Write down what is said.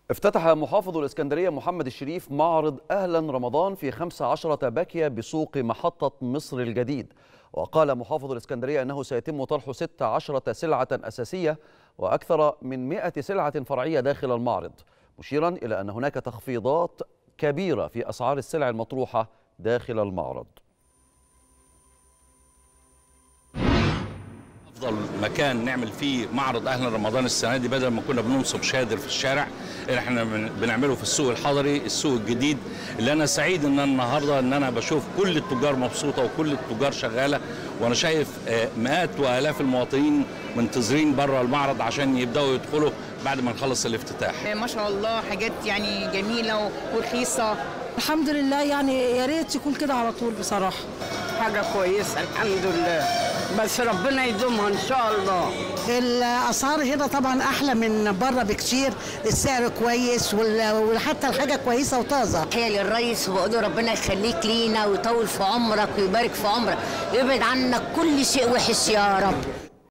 افتتح محافظ الإسكندرية محمد الشريف معرض أهلا رمضان في 15 باكية بسوق محطة مصر الجديد وقال محافظ الإسكندرية أنه سيتم طرح 16 سلعة أساسية وأكثر من 100 سلعة فرعية داخل المعرض مشيرا إلى أن هناك تخفيضات كبيرة في أسعار السلع المطروحة داخل المعرض افضل مكان نعمل فيه معرض اهلا رمضان السنه دي بدل ما كنا بننصب شادر في الشارع اللي احنا بن- بنعمله في السوق الحضري السوق الجديد اللي انا سعيد ان أنا النهارده ان انا بشوف كل التجار مبسوطه وكل التجار شغاله وانا شايف آه، مئات والاف المواطنين منتظرين بره المعرض عشان يبداوا يدخلوا بعد ما نخلص الافتتاح ما شاء الله حاجات يعني جميله ورخيصه الحمد لله يعني يا ريت يكون كده على طول بصراحه حاجة كويسة الحمد لله بس ربنا يدومها إن شاء الله الاسعار هنا طبعا احلى من بره بكتير السعر كويس وال- وحتى الحاجه كويسه وطازه تحية للريس وبقول له ربنا يخليك لينا ويطول في عمرك ويبارك في عمرك ويبعد عنك كل شيء وحش يا رب